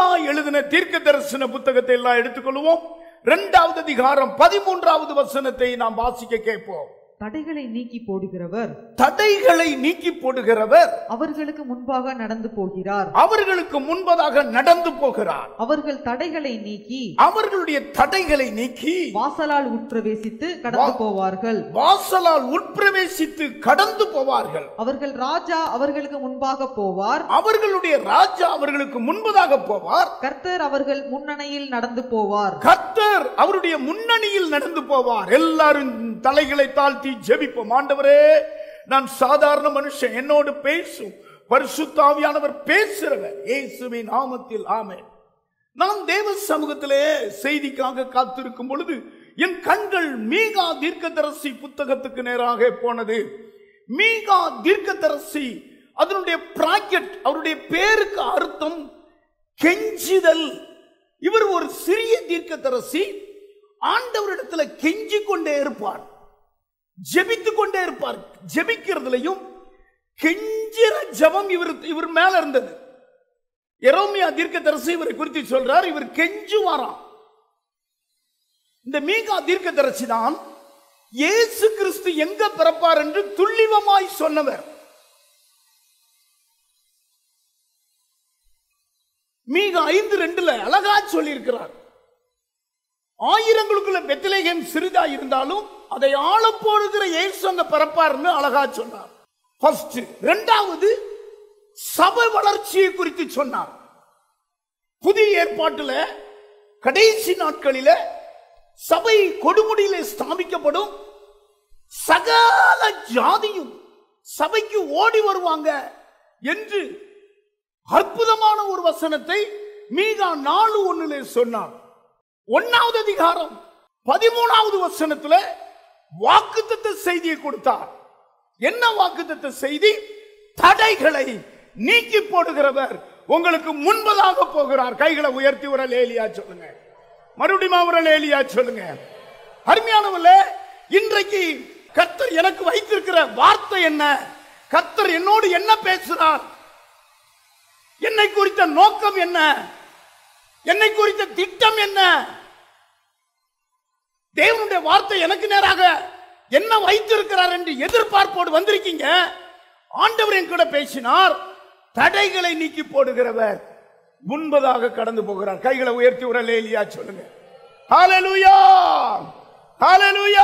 மீகா எழுதின தீர்க்க தரிசன புத்தகத்தை எல்லாம் எடுத்துக்கொள்வோம் இரண்டாவது அதிகாரம் பதிமூன்றாவது வசனத்தை நாம் வாசிக்க கேட்போம் தடைகளை நீக்கி போடுகிறவர் தடைகளை நீக்கி போடுகிறவர் அவர்களுக்கு முன்பாக நடந்து போகிறார் அவர்களுக்கு முன்பதாக நடந்து போகிறார் அவர்கள் தடைகளை நீக்கி அவர்களுடைய தடைகளை நீக்கி வாசலால் உட்பிரவேசித்து கடந்து போவார்கள் வாசலால் உட்பிரவேசித்து கடந்து போவார்கள் அவர்கள் ராஜா அவர்களுக்கு முன்பாக போவார் அவர்களுடைய ராஜா அவர்களுக்கு முன்பதாக போவார் கர்த்தர் அவர்கள் முன்னணியில் நடந்து போவார் கர்த்தர் அவருடைய முன்னணியில் நடந்து போவார் எல்லாரும் தலைகளை தாழ்த்தி ஜெபிப்போம் ஆண்டவரே நான் சாதாரண மனுஷன் என்னோடு பேசும் பரிசுத்தாவியானவர் பேசுறவர் இயேசுவின் நாமத்தில் ஆமென் நான் தேவ சமூகத்திலே செய்திக்காக காத்திருக்கும் பொழுது என் கண்கள் மீகா தீர்க்கதரிசி புத்தகத்துக்கு நேராக போனது மீகா தீர்க்கதரிசி அதனுடைய பிராக்கெட் அவருடைய பேருக்கு அர்த்தம் கெஞ்சிதல் இவர் ஒரு சிறிய தீர்க்கதரிசி ஆண்டவரிடத்துல கெஞ்சி கொண்டே இருப்பார் ஜெபித்து கொண்டே இருப்பார் ஜெபிக்கிறதுலையும் கெஞ்சிற ஜெபம் இவர் இவர் மேல இருந்தது எரோமியா தீர்க்கதரிசி இவரை குறித்து சொல்றார் இவர் கெஞ்சுவாராம் இந்த மீகா தீர்க்கதரிசி தான் இயேசு கிறிஸ்து எங்க பிறப்பார் என்று துல்லிவமாய் சொன்னவர் மீகா ஐந்து ரெண்டுல அழகா சொல்லியிருக்கிறார் ஆயிரங்களுக்குள்ள பெத்திலேகம் சிறிதா இருந்தாலும் அதை ஆள போடுகிற இயேசு அங்க பிறப்பார்னு அழகா சொன்னார் ஃபர்ஸ்ட் ரெண்டாவது சபை வளர்ச்சியை குறித்து சொன்னார் புதிய ஏற்பாட்டுல கடைசி நாட்களில சபை கொடுமுடியில ஸ்தாபிக்கப்படும் சகல ஜாதியும் சபைக்கு ஓடி வருவாங்க என்று அற்புதமான ஒரு வசனத்தை மீகா நாலு ஒண்ணுல சொன்னார் ஒன்னாவது அதிகாரம் பதிமூணாவது வசனத்துல வாக்குத்தத்த செய்தியை கொடுத்தார் என்ன வாக்குத்தத்த செய்தி தடைகளை நீக்கி போடுகிறவர் உங்களுக்கு முன்பதாக போகிறார் கைகளை உயர்த்தி ஒரு லேலியா சொல்லுங்க மறுபடியும் ஒரு லேலியா சொல்லுங்க அருமையானவர்களே இன்றைக்கு கர்த்தர் எனக்கு வைத்திருக்கிற வார்த்தை என்ன கர்த்தர் என்னோடு என்ன பேசுறார் என்னை குறித்த நோக்கம் என்ன என்னை குறித்த திட்டம் என்ன தேவனுடைய வார்த்தை எனக்கு நேராக என்ன வைத்திருக்கிறார் என்று எதிர்பார்ப்போடு வந்திருக்கீங்க ஆண்டவர் என் கூட பேசினார் தடைகளை நீக்கி போடுகிறவர் முன்பதாக கடந்து போகிறார் கைகளை உயர்த்தி உர லேலியா சொல்லுங்க ஹalleluya ஹalleluya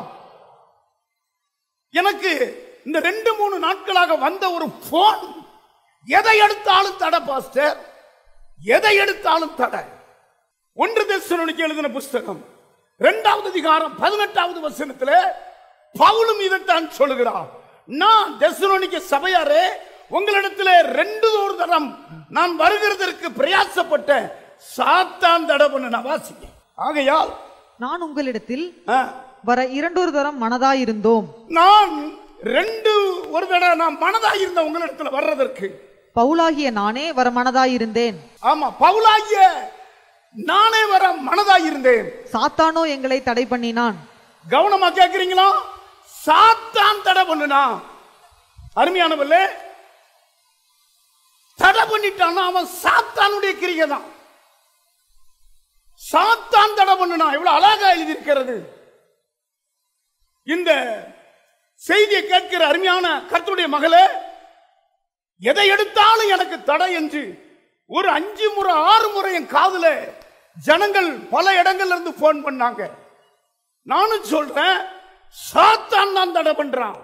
எனக்கு இந்த ரெண்டு மூணு நாட்களாக வந்த ஒரு போன் எதை எடுத்தாலும் தடை பாஸ்டர் எதை எடுத்தாலும் தடை ஒன்று தெசலோனிக்கு எழுதின புஸ்தகம் இரண்டாவது அதிகாரம் பதினெட்டாவது வசனத்துல பவுலும் இதைத்தான் சொல்லுகிறார் நான் தெசலோனிக்க சபையாரே உங்களிடத்திலே ரெண்டு ஒரு தரம் நான் வருகிறதற்கு பிரயாசப்பட்ட சாத்தான் தடை பண்ண நான் வாசிக்க ஆகையால் நான் உங்களிடத்தில் ஆ, வர இரண்டொரு தரம் மனதாயிருந்தோம் நான் ரெண்டு ஒரு தடவை நான் மனதா இருந்த உங்களிடத்துல வர்றதற்கு பவுலாகிய நானே வர மனதாயிருந்தேன் ஆமா பவுலாகிய நானே வர மனதா இருந்தேன் சாத்தானோ எங்களை தடை பண்ணினான் கவனமா கேக்குறீங்களா சாத்தான் தடை பண்ணுனா அருமையானவல்ல தடை பண்ணிட்டான்னா அவன் சாத்தானுடைய கிரிகை தான் சாத்தான் தடை பண்ணுனா இவ்வளவு அழகா எழுதியிருக்கிறது இந்த செய்தியை கேட்கிற அருமையான கர்த்தருடைய மகளே எதை எடுத்தாலும் எனக்கு தடை என்று ஒரு அஞ்சு முறை ஆறு முறை என் காதுல ஜனங்கள் பல இடங்கள்ல இருந்து போன் பண்ணாங்க நானும் சொல்றேன் சாத்தான் தான் தடை பண்றான்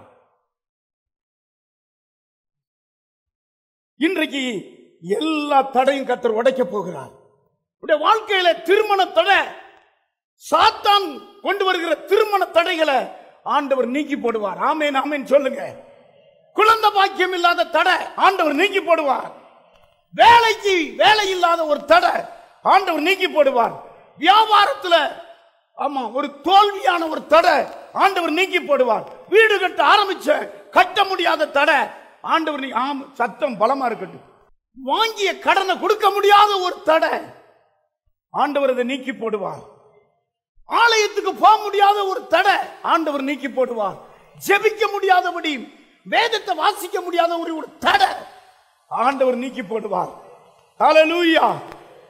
இன்றைக்கு எல்லா தடையும் கத்தர் உடைக்க போகிறார் உடைய வாழ்க்கையில திருமண தடை சாத்தான் கொண்டு வருகிற திருமண தடைகளை ஆண்டவர் நீக்கி போடுவார் ஆமேன் ஆமேன் சொல்லுங்க குழந்தை பாக்கியம் இல்லாத தடை ஆண்டவர் நீக்கி போடுவார் வேலைக்கு வேலை இல்லாத ஒரு தடை ஆண்டவர் நீக்கி போடுவார் வியாபாரத்துல ஆமா ஒரு தோல்வியான ஒரு தடை ஆண்டவர் நீக்கி போடுவார் வீடு கட்ட ஆரம்பிச்ச கட்ட முடியாத தடை ஆண்டவர் நீ ஆம் சத்தம் பலமா இருக்கட்டும் வாங்கிய கடனை கொடுக்க முடியாத ஒரு தடை ஆண்டவர் அதை நீக்கி போடுவார் ஆலயத்துக்கு போக முடியாத ஒரு தடை ஆண்டவர் நீக்கி போடுவார் ஜெபிக்க முடியாதபடி வேதத்தை வாசிக்க முடியாத ஒரு ஒரு தடை ஆண்டவர் நீக்கி போடுவார் ஹalleluya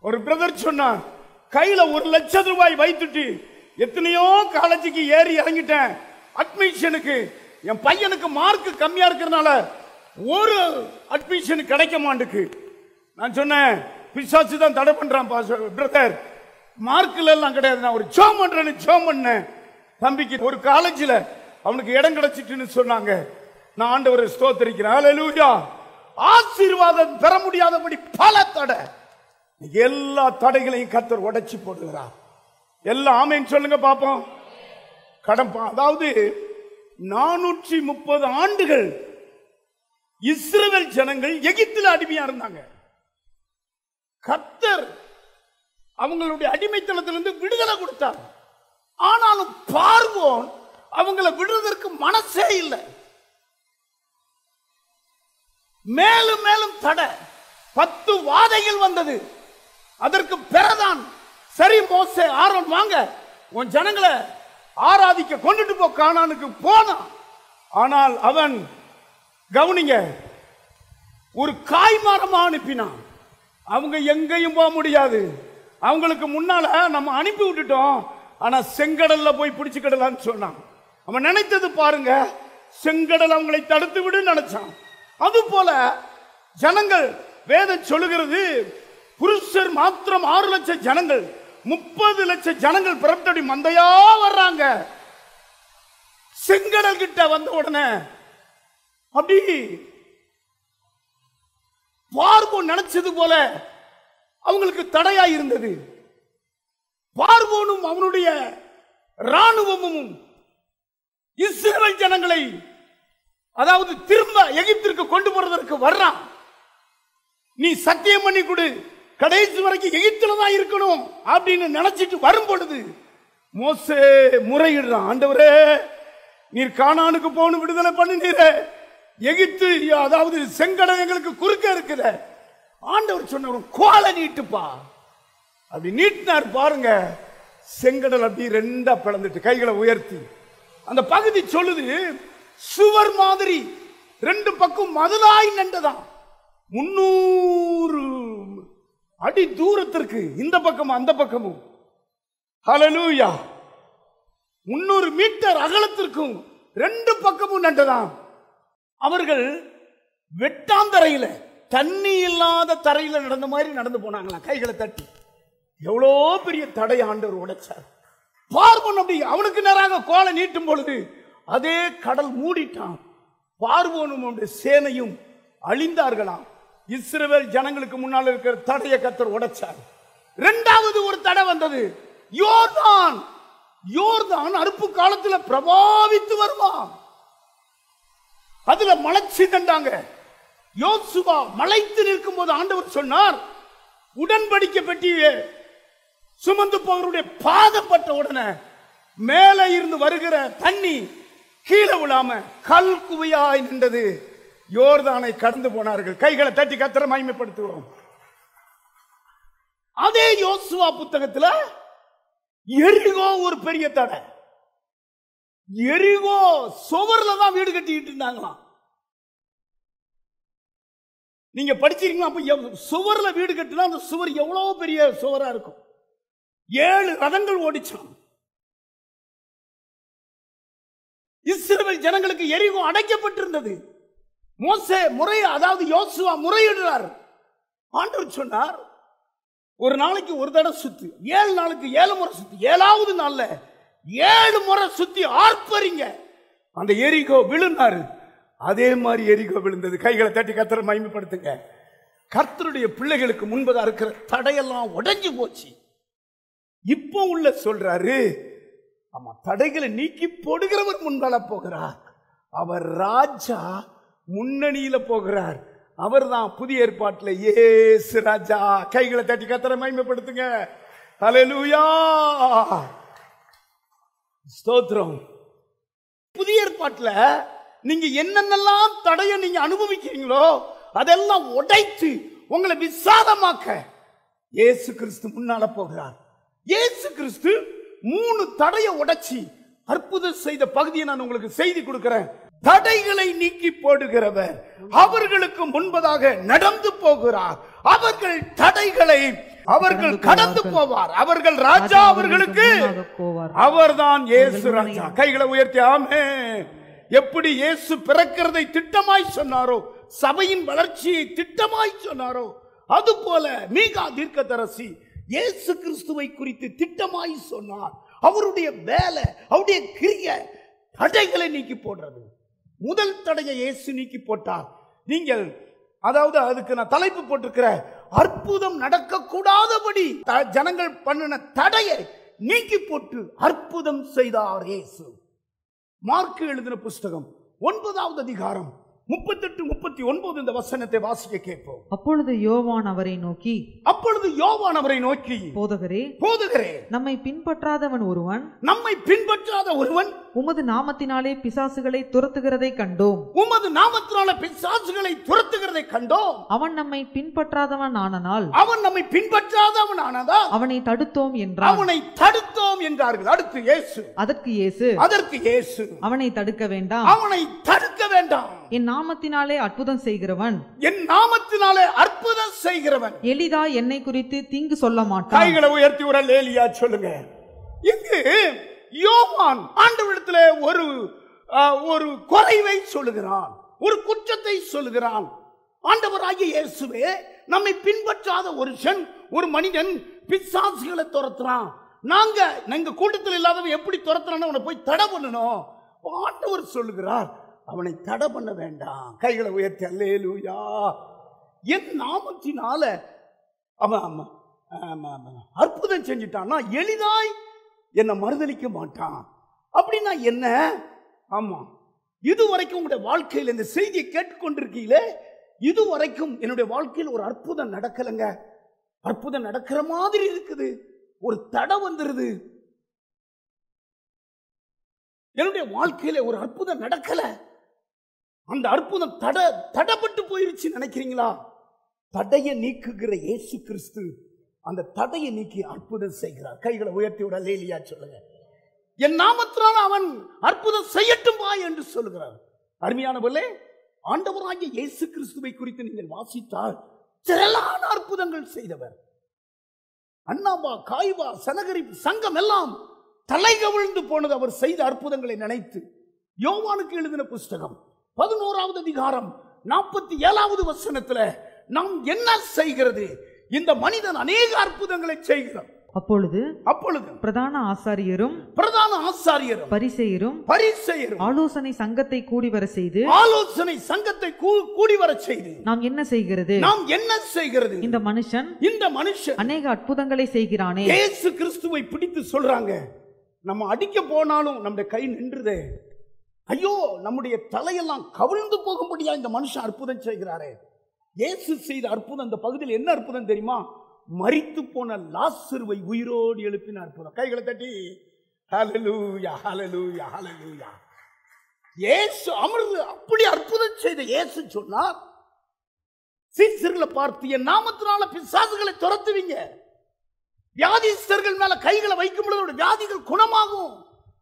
ஒரு பிரதர் சொன்னார் கையில ஒரு லட்சம் ரூபாய் வைத்துட்டு எத்தனையோ காலேஜுக்கு ஏறி இறங்கிட்டேன் அட்மிஷனுக்கு என் பையனுக்கு மார்க் கம்மியா இருக்கிறதுனால ஒரு அட்மிஷன் கிடைக்க மாட்டுக்கு நான் சொன்னேன் பிசாசு தான் தடை பண்றான் பிரதர் மார்க்ல எல்லாம் கிடையாது நான் ஒரு ஜோம் பண்றேன்னு ஜோம் பண்ணேன் தம்பிக்கு ஒரு காலேஜில் அவனுக்கு இடம் கிடைச்சிட்டுன்னு சொன்னாங்க நான் ஆண்டவரை ஸ்தோத்திரிக்கிறேன் ஹalleluya ஆசீர்வாதம் பெற முடியாதபடி பல தடை எல்லா தடைகளையும் கத்தர் உடைச்சு போடுகிறார் எல்லாம் ஆமைன்னு சொல்லுங்க பாப்போம் கடன் பா- அதாவது நானூற்றி முப்பது ஆண்டுகள் இஸ்ரவேல் ஜனங்கள் எகிப்தில் அடிமையா இருந்தாங்க கத்தர் அவங்களுடைய அடிமைத்தனத்திலிருந்து விடுதலை கொடுத்தார் ஆனாலும் பார்வோன் அவங்களை விடுவதற்கு மனசே இல்லை மேலும் மேலும் தடை பத்து வாதைகள் வந்தது அதற்கு பிறதான் சரி மோசே ஆரோன் வாங்க உன் ஜனங்களை ஆராதிக்க கொண்டுட்டு போ கானானுக்கு போனான் ஆனால் அவன் கவனிங்க ஒரு காய்மரமா அனுப்பினான் அவங்க எங்கேயும் போக முடியாது அவங்களுக்கு முன்னால நம்ம அனுப்பி விட்டுட்டோம் ஆனா செங்கடல்ல போய் பிடிச்சுக்கிடலான்னு சொன்னான் அவன் நினைத்தது பாருங்க செங்கடல் அவங்களை தடுத்து விடு நினைச்சான் அது போல ஜனங்கள் வேதம் சொல்லுகிறது புருஷர் மாத்திரம் ஆறு லட்சம் ஜனங்கள் முப்பது லட்சம் ஜனங்கள் பிறத்தடி மந்தையா வர்றாங்க செங்கடல் கிட்ட வந்த உடனே அப்படி பார்வோன் நினைச்சது போல அவங்களுக்கு தடையா இருந்தது பார்வோனும் அவனுடைய ராணுவமும் இஸ்ரேல் ஜனங்களை அதாவது திரும்ப எகிப்திற்கு கொண்டு போறதற்கு வர்றான் நீ சத்தியம் பண்ணி கொடு கடைசி வரைக்கும் எகிப்துல தான் இருக்கணும் அப்படின்னு நினைச்சிட்டு வரும் பொழுது மோசே முறையிடுறான் ஆண்டவரே நீர் கானானுக்கு போகணும் விடுதலை பண்ணினீரே எகிப்து அதாவது செங்கடல் எங்களுக்கு குறுக்க இருக்குத ஆண்டவர் சொன்ன ஒரு கோலை நீட்டுப்பா அப்படி நீட்டினார் பாருங்க செங்கடல் அப்படி ரெண்டா பிளந்துட்டு கைகளை உயர்த்தி அந்த பகுதி சொல்லுது சுவர் மாதிரி ரெண்டு பக்கம் மதுளாய் நின்றதாம் முன்னூறு அடி தூரத்திற்கு இந்த பக்கமும் அந்த பக்கமும் ஹalleluya முன்னூறு மீட்டர் அகலத்திற்கும் ரெண்டு பக்கமும் நண்டதாம் அவர்கள் வெட்டாந்தரையில தண்ணி இல்லாத தரையில நடந்த மாதிரி நடந்து போனாங்களாம் கைகளை தட்டி எவ்வளோ பெரிய தடை ஆண்டவர் உடைச்சார் பார்வன் அப்படி அவனுக்கு நேராக கோலை நீட்டும் பொழுது அதே கடல் மூடிட்டான் பார்வோனும் அவனுடைய சேனையும் அழிந்தார்களாம் இஸ்ரவேல் ஜனங்களுக்கு முன்னால் இருக்கிற தடையை கத்தர் உடைச்சார் இரண்டாவது ஒரு தடை வந்தது யோர்தான் யோர்தான் அறுப்பு காலத்துல பிரபாவித்து வருவான் அதுல மலைச்சு கண்டாங்க யோசுவா மலைத்து நிற்கும் போது ஆண்டவர் சொன்னார் உடன்படிக்கை பெட்டியே சுமந்து போகிறவருடைய பாதம் பட்ட உடனே மேலே இருந்து வருகிற தண்ணி கீழே விழாம கல் குவியாய் நின்றது யோர்தானை கடந்து போனார்கள் கைகளை தட்டி கத்திர மகிமைப்படுத்துகிறோம் அதே யோசுவா புத்தகத்துல எரிகோ ஒரு பெரிய தடை எரிகோ சுவர்ல தான் வீடு கட்டிக்கிட்டு இருந்தாங்களாம் நீங்க படிச்சிருக்கீங்களா அப்ப எவ்- சுவர்ல வீடு கட்டினா அந்த சுவர் எவ்வளவு பெரிய சுவரா இருக்கும் ஏழு ரதங்கள் ஓடிச்சான் இஸ்ரவேல் ஜனங்களுக்கு எரிகோ அடைக்கப்பட்டிருந்தது மோசே முறை அதாவது யோசுவா முறையிடுறார் ஆண்டவர் சொன்னார் ஒரு நாளைக்கு ஒரு தடவை சுத்து ஏழு நாளுக்கு ஏழு முறை சுத்தி ஏழாவது நாள்ல ஏழு முறை சுத்தி ஆர்ப்பரிங்க அந்த எரிகோ விழுந்தாரு அதே மாதிரி எரிகோ விழுந்தது கைகளை தட்டி கத்தரை மகிமைப்படுத்துங்க கர்த்தருடைய பிள்ளைகளுக்கு முன்பதா இருக்கிற தடையெல்லாம் உடைஞ்சு போச்சு இப்போ உள்ள சொல்றாரு ஆமா தடைகளை நீக்கி போடுகிறவர் முன்பால போகிறார் அவர் ராஜா முன்னணியில போகிறார் அவர்தான் புதிய ஏற்பாட்டில் ஏசு ராஜா கைகளை தட்டி கத்தரை மகிமைப்படுத்துங்க ஹalleluya ஸ்தோத்திரம் புதிய ஏற்பாட்டில் நீங்க என்னென்னலாம் தடையை நீங்க அனுபவிக்கிறீங்களோ அதெல்லாம் உடைத்து உங்களை விசாதமாக்க இயேசு கிறிஸ்து முன்னால போகிறார் இயேசு கிறிஸ்து மூணு தடையை உடைச்சி அற்புதம் செய்த பகுதியை நான் உங்களுக்கு செய்தி கொடுக்கிறேன் தடைகளை நீக்கி போடுகிறவர் அவர்களுக்கு முன்பதாக நடந்து போகிறார் அவர்கள் தடைகளை அவர்கள் கடந்து போவார் அவர்கள் ராஜா அவர்களுக்கு முன்னாகப் போவார் அவர்தான் இயேசு ராஜா கைகளை உயர்த்தி ஆமே எப்படி இயேசு பிறக்கிறதை திட்டமாய் சொன்னாரோ சபையின் வளர்ச்சியை திட்டமாய் சொன்னாரோ அதுபோல மீகா தீர்க்கதரசி இயேசு கிறிஸ்துவை குறித்து திட்டமாய் சொன்னார் அவருடைய வேலை அவருடைய கிரிய தடைகளை நீக்கி போடுறது முதல் தடையை இயேசு நீக்கி போட்டார் நீங்கள் அதாவது அதுக்கு நான் தலைப்பு போட்டிருக்கிற அற்புதம் நடக்கக்கூடாதபடி த- ஜனங்கள் பண்ணின தடையை நீக்கி போட்டு அற்புதம் செய்தார் இயேசு மார்க்கு எழுதின புஸ்தகம் ஒன்பதாவது அதிகாரம் முப்பத்தெட்டு முப்பத்தி ஒன்பது இந்த வசனத்தை வாசிக்க கேட்போம் அப்பொழுது யோவான் அவரை நோக்கி அப்பொழுது யோவான் அவரை நோக்கி போதகரே போதுகிறே நம்மை பின்பற்றாதவன் ஒருவன் நம்மை பின்பற்றாத ஒருவன் உமது நாமத்தினாலே பிசாசுகளை துரத்துகிறதை கண்டோம் உமது நாமத்தினால பிசாசுகளை துரத்துகிறதை கண்டோம் அவன் நம்மை பின்பற்றாதவன் ஆனனால் அவன் நம்மை பின்பற்றாதவன் ஆனதால் அவனை தடுத்தோம் என்றான் அவனை தடுத்தோம் என்றார்கள் அடுத்து இயேசு அதற்கு இயேசு அதற்கு இயேசு அவனை தடுக்க வேண்டாம் அவனை தடுக்க வேண்டாம் என் நாமத்தினாலே அற்புதம் செய்கிறவன் என் நாமத்தினாலே அற்புதம் செய்கிறவன் எளிதா என்னை குறித்து தீங்கு சொல்ல மாட்டான் கைகளை உயர்த்தி ஒரு லேலியா சொல்லுங்க இங்கு யோவான் ஆண்டவரிடத்துல ஒரு அஹ், ஒரு குறைவை சொல்லுகிறான் ஒரு குற்றத்தை சொல்லுகிறான் ஆண்டவராகிய இயேசுவே நம்மை பின்பற்றாத ஒரு சென் ஒரு மனிதன் பிசாசுகளை துரத்துறான் நாங்க எங்க கூட்டத்தில் இல்லாதவன் எப்படி துரத்துறான்னு அவனை போய் தடை பண்ணணும் ஆண்டவர் சொல்லுகிறார் அவனை தடை பண்ண வேண்டாம் கைகளை உயர்த்தி அல்லேலூயா என் நாமத்தினால அவன் ஆமா ஆமா, ஆமா. அற்புதம் செஞ்சுட்டான்னா எளிதாய் என்னை மறுதலிக்க மாட்டான் அப்படின்னா என்ன ஆமா இதுவரைக்கும் உங்களுடைய வாழ்க்கையில் இந்த செய்தியை கேட்டுக்கொண்டிருக்கீங்களே இதுவரைக்கும் என்னுடைய வாழ்க்கையில் ஒரு அற்புதம் நடக்கலைங்க அற்புதம் நடக்கிற மாதிரி இருக்குது ஒரு தடை வந்துருது என்னுடைய வாழ்க்கையில ஒரு அற்புதம் நடக்கல அந்த அற்புதம் தட தடைப்பட்டு போயிருச்சு நினைக்கிறீங்களா தடையை நீக்குகிற இயேசு கிறிஸ்து அந்த தடையை நீக்கி அற்புதம் செய்கிறார் கைகளை உயர்த்தி விட லேலியா சொல்லுங்க என் நாமத்தினால் அவன் அற்புதம் செய்யட்டும் வா என்று சொல்லுகிறார் அருமையானவர்களே ஆண்டவராகிய இயேசு கிறிஸ்துவை குறித்து நீங்கள் வாசித்தால் திரளான அற்புதங்கள் செய்தவர் அண்ணாபா காய்வா சனகரி சங்கம் எல்லாம் தலை கவிழ்ந்து போனது அவர் செய்த அற்புதங்களை நினைத்து யோவானுக்கு எழுதின புஸ்தகம் பதினோராவது அதிகாரம் நாற்பத்தி ஏழாவது வசனத்துல நாம் என்ன செய்கிறது இந்த மனிதன் அநேக அற்புதங்களை செய்கிறார் அப்பொழுது அப்பொழுது பிரதான ஆசாரியரும் பிரதான ஆசாரியரும் பரிசேயரும் பரிசெயரும் ஆலோசனை சங்கத்தை கூடி வர செய்து ஆலோசனை சங்கத்தை கூ- கூடி வரச் செய்து நாம் என்ன செய்கிறது நாம் என்ன செய்கிறது இந்த மனுஷன் இந்த மனுஷன் அநேக அற்புதங்களை செய்கிறானே இயேசு கிறிஸ்துவை பிடித்து சொல்றாங்க நம்ம அடிக்க போனாலும் நம்முடைய கை நின்றுதே ஐயோ நம்முடைய தலையெல்லாம் கவிழ்ந்து போகும்படியா இந்த மனுஷன் அற்புதம் செய்கிறாரே இயேசு செய்த அற்புதம் இந்த பகுதியில் என்ன அற்புதம் தெரியுமா மரித்து போன லாசருவை உயிரோடு எழுப்பின அற்புதம் கைகளை தட்டி ஹalleluya ஹalleluya ஹalleluya இயேசு அமர்ந்து அப்படி அற்புதம் செய்த இயேசு சொன்னார் சீசர்களை பார்த்து என் நாமத்தினால பிசாசுகளை துரத்துவீங்க வியாதிஸ்தர்கள் மேல கைகளை வைக்கும் பொழுது அவருடைய வியாதிகள் குணமாகும்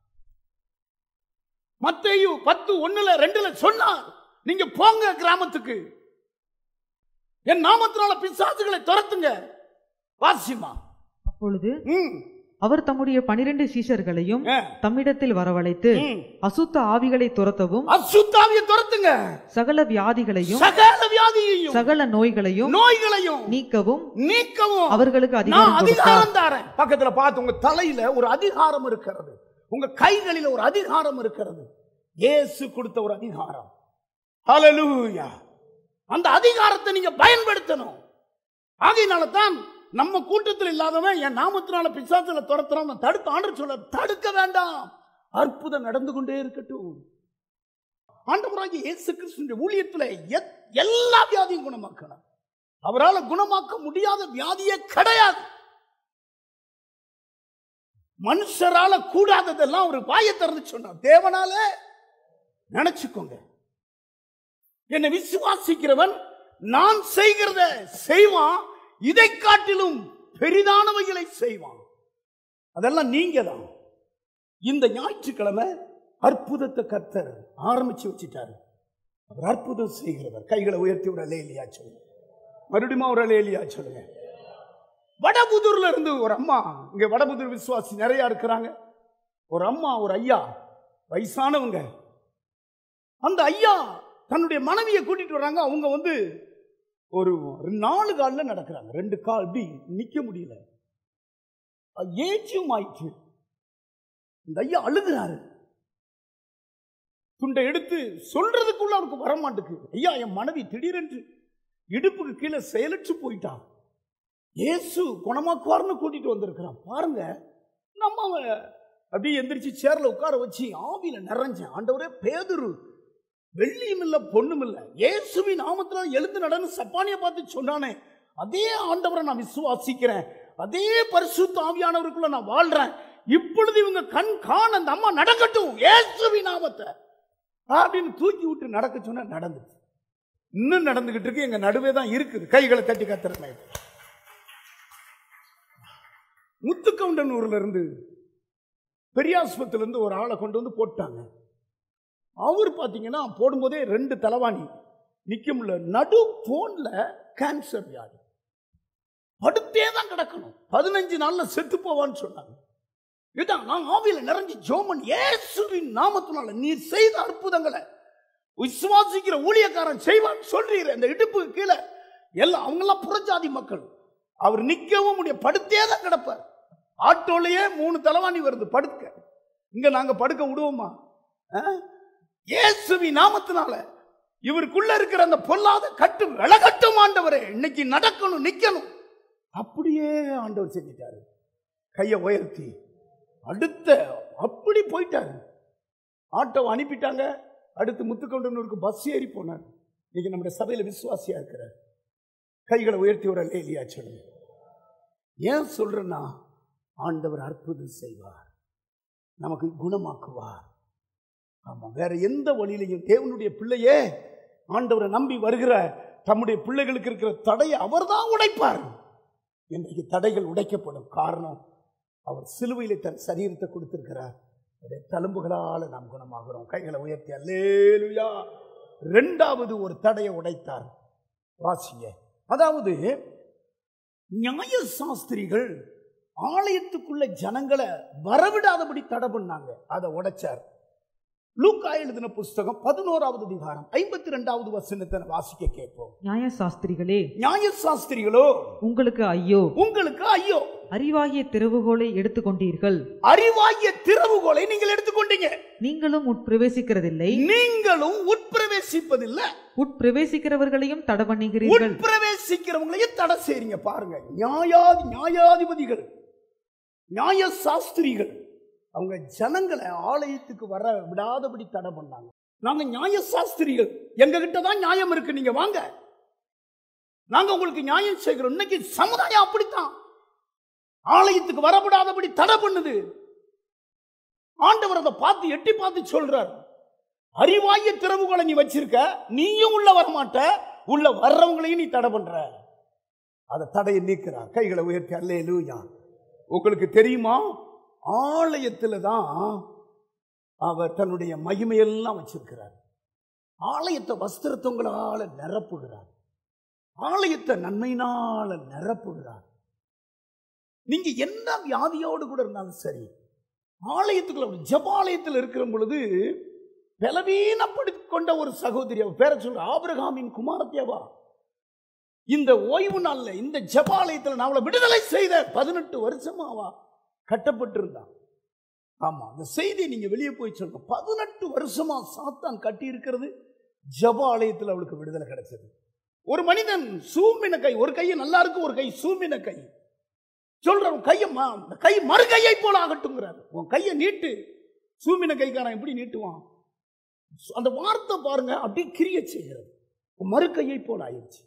மத்தேயு பத்து ஒண்ணுல ரெண்டுல சொன்னார் நீங்க போங்க கிராமத்துக்கு என் நாமத்தினால பிசாசுகளை துரத்துங்க வாசிமா அப்பொழுது ம், அவர் தம்முடைய பனிரெண்டு சீஷர்களையும் ஆ, தம்மிடத்தில் வரவழைத்து ம். அசுத்த ஆவிகளை துரத்தவும் அசுத்தாவியை துரத்துங்க சகல வியாதிகளையும் சகல வியாதியையும் சகல நோய்களையும் நோய்களையும் நீக்கவும் நீக்கவும் அவர்களுக்கு நான் அதிகாரம் கொடுத்தார் அதிகாரம் தாரேன் பக்கத்துல பார்த்து உங்க தலையில ஒரு அதிகாரம் இருக்கிறது உங்க கைகளில ஒரு அதிகாரம் இருக்கிறது இயேசு கொடுத்த ஒரு அதிகாரம் ஹalleluya அந்த அதிகாரத்தை நீங்க பயன்படுத்தணும் ஆகையினால தான் நம்ம கூட்டத்தில் இல்லாதவன் என் நாமத்தினால பிசாசுல துரத்துறான் தடுத்து ஆண்டு சொல்ல தடுக்க வேண்டாம் அற்புதம் நடந்து கொண்டே இருக்கட்டும் ஆண்டவராகிய இயேசு கிறிஸ்துவின் ஊழியத்துல எத்- எல்லா வியாதியும் குணமாக்கணும் அவரால் குணமாக்க முடியாத வியாதியே கிடையாது மனுஷரால கூடாததெல்லாம் ஒரு வாயை திறந்து சொன்னார் தேவனால நினைச்சுக்கோங்க என்னை விசுவாசிக்கிறவன் நான் செய்கிறத செய்வான் இதை காட்டிலும் பெரிதானவைகளை செய்வான் அதெல்லாம் நீங்க தான் இந்த ஞாயிற்றுக்கிழமை அற்புதத்தை கர்த்தர் ஆரம்பிச்சு வச்சிட்டாரு அவர் அற்புதம் செய்கிறவர் கைகளை உயர்த்தி விட லேலியா சொல்லுங்க மறுபடியும் ஒரு லேலியா சொல்லுங்க வடபுதூர்ல இருந்து ஒரு அம்மா இங்க வடபுதூர் விசுவாசி நிறைய இருக்கிறாங்க ஒரு அம்மா ஒரு ஐயா வயசானவங்க அந்த ஐயா தன்னுடைய மனைவியை கூட்டிட்டு வர்றாங்க அவங்க வந்து ஒரு நாலு காலில் நடக்கிறாங்க ரெண்டு கால் இப்படி நிக்க முடியல ஏஜும் ஆயிடுச்சு இந்த ஐயா அழுகிறாரு துண்டை எடுத்து சொல்றதுக்குள்ள அவருக்கு வர மாட்டேங்குது ஐயா என் மனைவி திடீரென்று இடுப்புக்கு கீழே செயலற்று போயிட்டா இயேசு குணமாக்குவார்னு கூட்டிட்டு வந்திருக்கிறான் பாருங்க நம்ம அவன் அப்படியே எந்திரிச்சு சேர்ல உட்கார வச்சு ஆவியில நிறைஞ்சேன் ஆண்டவரே பேதுரு வெள்ளியும் இல்ல பொண்ணும் இல்ல இயேசுவின் நாமத்துல எழுந்து நடன்னு சப்பானிய பார்த்து சொன்னானே அதே ஆண்டவரை நான் விசுவாசிக்கிறேன் அதே பரிசுத்த ஆவியானவருக்குள்ள நான் வாழ்றேன் இப்பொழுது இவங்க கண் காண அந்த அம்மா நடக்கட்டும் இயேசுவின் நாமத்தை அப்படின்னு தூக்கி விட்டு நடக்க சொன்னா நடந்துச்சு இன்னும் நடந்துகிட்டு இருக்கு எங்க நடுவே தான் இருக்குது கைகளை தட்டி கத்துறேன் முத்துக்கவுண்டனூர்ல இருந்து பெரியாஸ்பத்திரில இருந்து ஒரு ஆளை கொண்டு வந்து போட்டாங்க அவர் பார்த்தீங்கன்னா போடும்போதே ரெண்டு தலைவாணி நிக்க முடியல நடு போன்ல கேன்சர் வியாதி படுத்தே தான் கிடக்கணும் பதினஞ்சு நாள்ல செத்து போவான்னு சொன்னாங்க இதான் நான் ஆவியில நிறைஞ்சு ஜோமன் இயேசுவின் நாமத்தினால நீர் செய்த அற்புதங்களை விசுவாசிக்கிற ஊழியக்காரன் செய்வான் சொல்றீர் அந்த இடுப்புக்கு கீழே எல்லாம் அவங்கெல்லாம் புறஜாதி மக்கள் அவர் நிக்கவும் முடிய படுத்தே தான் கிடப்பார் ஆட்டோலயே மூணு தலைவாணி வருது படுக்க இங்க நாங்க படுக்க விடுவோமா ஆ? இயேசுவி நாமத்தினால இவருக்குள்ள இருக்கிற அந்த பொல்லாத கட்டு விலகட்டும் ஆண்டவரே இன்னைக்கு நடக்கணும் நிக்கணும் அப்படியே ஆண்டவர் செஞ்சிட்டாரு கையை உயர்த்தி அடுத்த அப்படி போயிட்டாரு ஆட்டோவை அனுப்பிட்டாங்க அடுத்து முத்துக்கொண்டனூருக்கு பஸ் ஏறி போனார் இன்னைக்கு நம்முடைய சபையில விசுவாசியா இருக்கிறார் கைகளை உயர்த்தி ஒரு இல்லையா சொல்லுங்க ஏன் சொல்றேன்னா ஆண்டவர் அற்புதம் செய்வார் நமக்கு குணமாக்குவார் ஆமா வேற எந்த வழியிலையும் தேவனுடைய பிள்ளையே ஆண்டவரை நம்பி வருகிற தம்முடைய பிள்ளைகளுக்கு இருக்கிற தடையை அவர்தான் உடைப்பார் இன்றைக்கு தடைகள் உடைக்கப்படும் காரணம் அவர் சிலுவையிலே தன் சரீரத்தை கொடுத்திருக்கிறார் அவருடைய தழும்புகளால் நாம் குணமாகிறோம் கைகளை உயர்த்தி அல்லேலுயா ரெண்டாவது ஒரு தடையை உடைத்தார் வாசிங்க அதாவது நியாய சாஸ்திரிகள் ஆலயத்துக்குள்ள ஜனங்களை வரவிடாதபடி தடை பண்ணாங்க அதை உடைச்சார் லூக்கா எழுதின புஸ்தகம் பதினோராவது அதிகாரம் ஐம்பத்தி ரெண்டாவது வசனத்தை வாசிக்க கேட்போம் நியாயசாஸ்திரிகளே நியாய சாஸ்திரிகளோ உங்களுக்கு ஐயோ உங்களுக்கு ஐயோ அறிவாகிய திறவுகோலை எடுத்துக்கொண்டீர்கள் அறிவாகிய திறவுகோலை நீங்கள் எடுத்துக்கொண்டீங்க நீங்களும் உட்பிரவேசிக்கிறதில்லை நீங்களும் உட்பிரவேசிப்பதில்லை உட்பிரவேசிக்கிறவர்களையும் தடை பண்ணுகிறீர்கள் உட்பிரவேசிக்கிறவங்களையும் தடை செய்றீங்க பாருங்க நியாயாதி நியாயாதிபதிகள் நியாய சாஸ்திரிகள் அவங்க ஜனங்களை ஆலயத்துக்கு வர விடாதபடி தடை பண்ணாங்க நாங்க நியாய சாஸ்திரிகள் எங்க கிட்ட தான் நியாயம் இருக்கு நீங்க வாங்க நாங்க உங்களுக்கு நியாயம் செய்கிறோம் இன்னைக்கு சமுதாயம் அப்படித்தான் ஆலயத்துக்கு வரவிடாதபடி தடை பண்ணுது ஆண்டவர் அதை பார்த்து எட்டி பார்த்து சொல்றார் அறிவாய திறவுகளை நீ வச்சிருக்க நீயும் உள்ள வரமாட்ட உள்ள வர்றவங்களையும் நீ தடை பண்ற அதை தடையை நீக்கிறார் கைகளை உயர்த்தி அல்லே லூயா உங்களுக்கு தெரியுமா ஆலயத்துல தான் அவர் தன்னுடைய மகிமையெல்லாம் வச்சிருக்கிறார் ஆலயத்தை வஸ்திரத்தவங்களால நிரப்புகிறார் ஆலயத்தை நன்மையினால நிரப்புகிறார் நீங்க என்ன வியாதியோடு கூட இருந்தாலும் சரி ஆலயத்துக்குள்ள ஜபாலயத்தில் இருக்கிற பொழுது பலவீனப்படுத்தி கொண்ட ஒரு சகோதரி அவ பேரை சொல்ற ஆபிரகாமின் குமாரத்தேவா இந்த ஓய்வு நாள்ல இந்த ஜபாலயத்தில் நான் அவளை விடுதலை செய்த பதினெட்டு வருஷமாவா கட்டப்பட்டிருந்தான் ஆமா அந்த செய்தியை நீங்க வெளியே போய் சொல்லுங்க பதினெட்டு வருஷமா சாத்தான் கட்டி இருக்கிறது ஜபாலயத்தில் அவளுக்கு விடுதலை கிடைச்சது ஒரு மனிதன் சூம்பின கை ஒரு கையை நல்லா இருக்கு ஒரு கை சூம்பின கை சொல்ற உன் கையை மா- இந்த கை மறு கையை போல ஆகட்டுங்கிறார் உன் கையை நீட்டு சூமின கைக்காரன் எப்படி நீட்டுவான் அந்த வார்த்தை பாருங்க அப்படி கிரிய செய்கிறது உன் மறு கையை போல ஆயிடுச்சு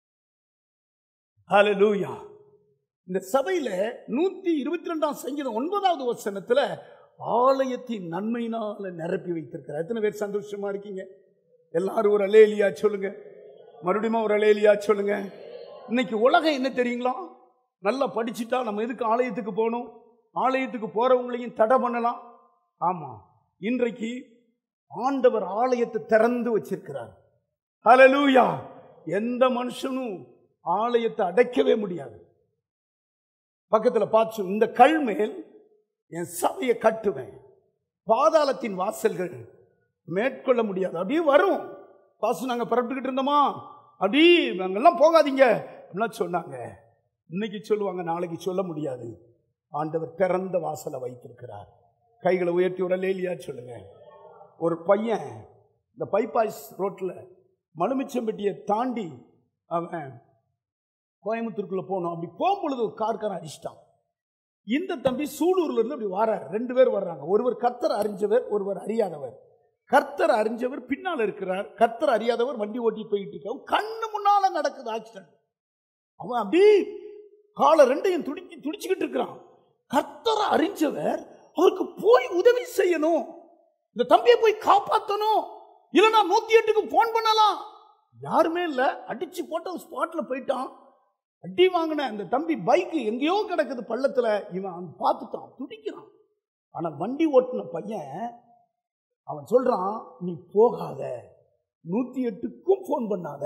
ஹalleluya இந்த சபையில நூத்தி இருபத்தி ரெண்டாம் சங்கீதம் ஒன்பதாவது வசனத்துல ஆலயத்தின் நன்மையினால நிரப்பி வைத்திருக்கிறார் எத்தனை பேர் சந்தோஷமா இருக்கீங்க எல்லாரும் ஒரு அலேலியா சொல்லுங்க மறுபடியும் ஒரு அலேலியா சொல்லுங்க இன்னைக்கு உலகம் என்ன தெரியுங்களா நல்லா படிச்சுட்டா நம்ம எதுக்கு ஆலயத்துக்கு போகணும் ஆலயத்துக்கு போறவங்களையும் தடை பண்ணலாம் ஆமா இன்றைக்கு ஆண்டவர் ஆலயத்தை திறந்து வச்சிருக்கிறார் ஹalleluya எந்த மனுஷனும் ஆலயத்தை அடைக்கவே முடியாது பக்கத்துல பார்த்து இந்த கல் மேல் என் சபையை கட்டுவேன் பாதாளத்தின் வாசல்கள் மேற்கொள்ள முடியாது அப்படியே வரும் பாசு நாங்க புறப்பட்டுக்கிட்டு இருந்தோமா அப்படி அங்கெல்லாம் போகாதீங்க அப்படிலாம் சொன்னாங்க இன்னைக்கு சொல்லுவாங்க நாளைக்கு சொல்ல முடியாது ஆண்டவர் திறந்த வாசலை வைத்திருக்கிறார் கைகளை உயர்த்தி உடலே இல்லையா சொல்லுங்க ஒரு பையன் இந்த பைபாஸ் ரோட்டில் மலுமிச்சம்பட்டியை தாண்டி அவன் கோயம்புத்தூருக்குள்ள போனோம் அப்படி போகும்பொழுது ஒரு கார்காரன் அடிச்சிட்டான் இந்த தம்பி சூலூர்ல இருந்து அப்படி வரார் ரெண்டு பேர் வர்றாங்க ஒருவர் கர்த்தர் அறிஞ்சவர் ஒருவர் அறியாதவர் கர்த்தர் அறிஞ்சவர் பின்னால் இருக்கிறார் கர்த்தர் அறியாதவர் வண்டி ஓட்டி போயிட்டு இருக்கான் கண்ணு முன்னால நடக்குது ஆக்சிடென்ட் அவன் அப்படி காலை ரெண்டையும் துடிச்சு துடிச்சுக்கிட்டு இருக்கிறான் கர்த்தரை அறிஞ்சவர் அவருக்கு போய் உதவி செய்யணும் இந்த தம்பியை போய் காப்பாற்றணும் இல்லைன்னா நூத்தி எட்டுக்கு போன் பண்ணலாம் யாருமே இல்லை அடிச்சு போட்ட ஸ்பாட்ல போயிட்டான் அடி வாங்கின அந்த தம்பி பைக்கு எங்கேயோ கிடக்குது பள்ளத்துல இவன் அவன் பார்த்துட்டான் துடிக்கிறான் ஆனா வண்டி ஓட்டின பையன் அவன் சொல்றான் நீ போகாத நூத்தி எட்டுக்கும் ஃபோன் பண்ணாத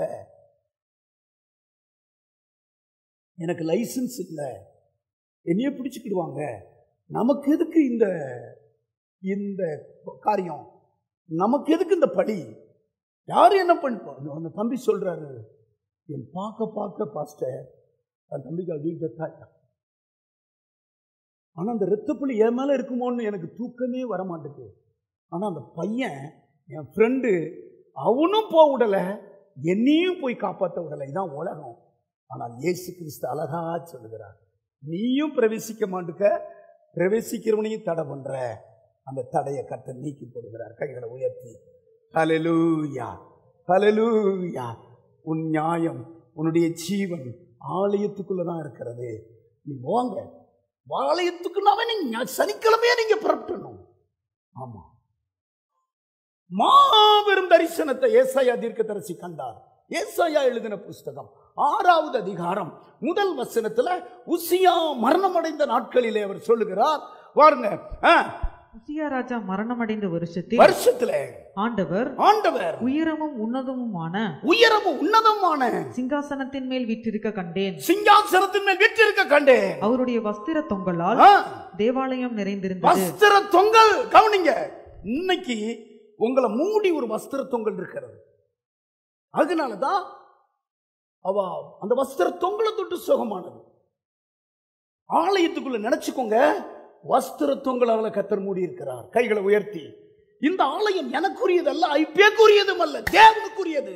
எனக்கு லைசன்ஸ் இல்லை என்னையே பிடிச்சுக்கிடுவாங்க நமக்கு எதுக்கு இந்த இந்த காரியம் நமக்கு எதுக்கு இந்த பழி யார் என்ன பண்ண அந்த தம்பி சொல்றாரு என் பார்க்க பார்க்க பாஸ்டர் அந்த தம்பிக்கு வீட்டு தாய்ட்டான் ஆனால் அந்த ரத்தப்புள்ளி என் மேலே இருக்குமோன்னு எனக்கு தூக்கமே வர மாட்டேங்குது ஆனால் அந்த பையன் என் ஃப்ரெண்டு அவனும் போக விடலை என்னையும் போய் காப்பாற்ற விடலை இதான் உலகம் ஆனால் இயேசு கிறிஸ்து அழகா சொல்லுகிறார் நீயும் பிரவேசிக்க மாட்டுக்க பிரவேசிக்கிறவனையும் தடை பண்ற அந்த தடையை கத்த நீக்கி போடுகிறார் கைகளை உயர்த்தி ஹalleluya ஹalleluya உன் நியாயம் உன்னுடைய ஜீவன் ஆலயத்துக்குள்ள தான் இருக்கிறது நீ வாங்க ஆலயத்துக்குன்னாவே நீங்க சனிக்கிழமையே நீங்க புறப்படணும் ஆமா மாபெரும் தரிசனத்தை ஏசாயா தீர்க்கதரிசி கண்டார் ஏசாயா எழுதின புஸ்தகம் ஆறாவது அதிகாரம் முதல் வசனத்துல உசியா மரணமடைந்த நாட்களிலே அவர் சொல்லுகிறார் பாருங்க ஆ, உசியா ராஜா மரணமடைந்த வருஷத்தில் வருஷத்துல ஆண்டவர் ஆண்டவர் உயரமும் உன்னதமுமான உயரமும் உன்னதமான சிங்காசனத்தின் மேல் வீற்றிருக்க கண்டேன் சிங்காசனத்தின் மேல் வீற்றிருக்க கண்டேன் அவருடைய வஸ்திர தொங்கலால் ஆ, தேவாலயம் நிறைந்திருந்தது வஸ்திர தொங்கல் கவனிங்க இன்னைக்கு உங்களை மூடி ஒரு வஸ்திர தொங்கல் இருக்கிறது அதனாலதான் அவ அந்த வஸ்திர தொங்கலை தொட்டு சுகமானது ஆலயத்துக்குள்ள நினைச்சுக்கோங்க வஸ்திர தொங்கலால கத்தர் மூடி இருக்கிறார் கைகளை உயர்த்தி இந்த ஆலயம் எனக்குரியதல்ல ஐப்பேக்குரியதும் அல்ல தேவனுக்குரியது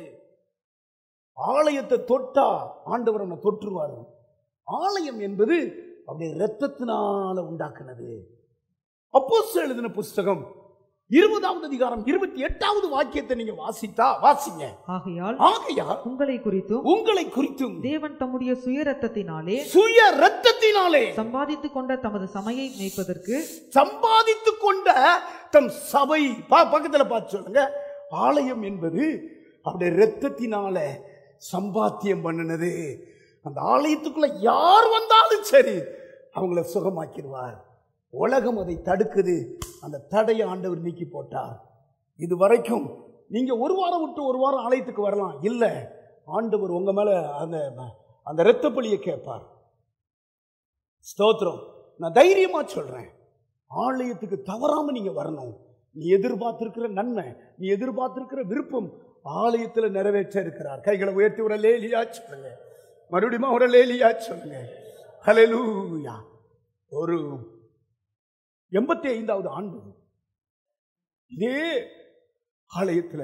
ஆலயத்தை தொட்டா ஆண்டவர் உன்னை தொற்றுவார் ஆலயம் என்பது அப்படியே இரத்தத்தினால உண்டாக்குனது அப்போஸ்தலர் எழுதின புஸ்தகம் இருபதாவது அதிகாரம் இருபத்தி எட்டாவது வாக்கியத்தை நீங்க வாசித்தா வாசிங்க ஆகையால் ஆகையால் உங்களை குறித்தும் உங்களை குறித்தும் தேவன் தம்முடைய சுய ரத்தத்தினாலே சுய ரத்தத்தினாலே சம்பாதித்துக் கொண்ட தமது சமையை மேய்ப்பதற்கு சம்பாதித்துக் கொண்ட தம் சபை பா- பக்கத்துல பார்த்து சொல்லுங்க ஆலயம் என்பது அப்படியே ரத்தத்தினால சம்பாத்தியம் பண்ணினது அந்த ஆலயத்துக்குள்ள யார் வந்தாலும் சரி அவங்கள சுகமாக்கிடுவார் உலகம் அதை தடுக்குது அந்த தடையை ஆண்டவர் நீக்கி போட்டார் இது வரைக்கும் நீங்க ஒரு வாரம் விட்டு ஒரு வாரம் ஆலயத்துக்கு வரலாம் இல்ல ஆண்டவர் உங்க மேல அந்த அந்த இரத்த பலியை கேட்பார் ஸ்தோத்திரம் நான் தைரியமா சொல்றேன் ஆலயத்துக்கு தவறாம நீங்க வரணும் நீ எதிர்பார்த்திருக்கிற நன்மை நீ எதிர்பார்த்திருக்கிற விருப்பம் ஆலயத்தில் நிறைவேற்ற இருக்கிறார் கைகளை உயர்த்தி ஒரு லேலியா சொல்லுங்க மறுபடியும் ஒரு லேலியா சொல்லுங்க ஹalleluya ஒரு எண்பத்தி ஐந்தாவது ஆண்டு இதே ஆலயத்தில்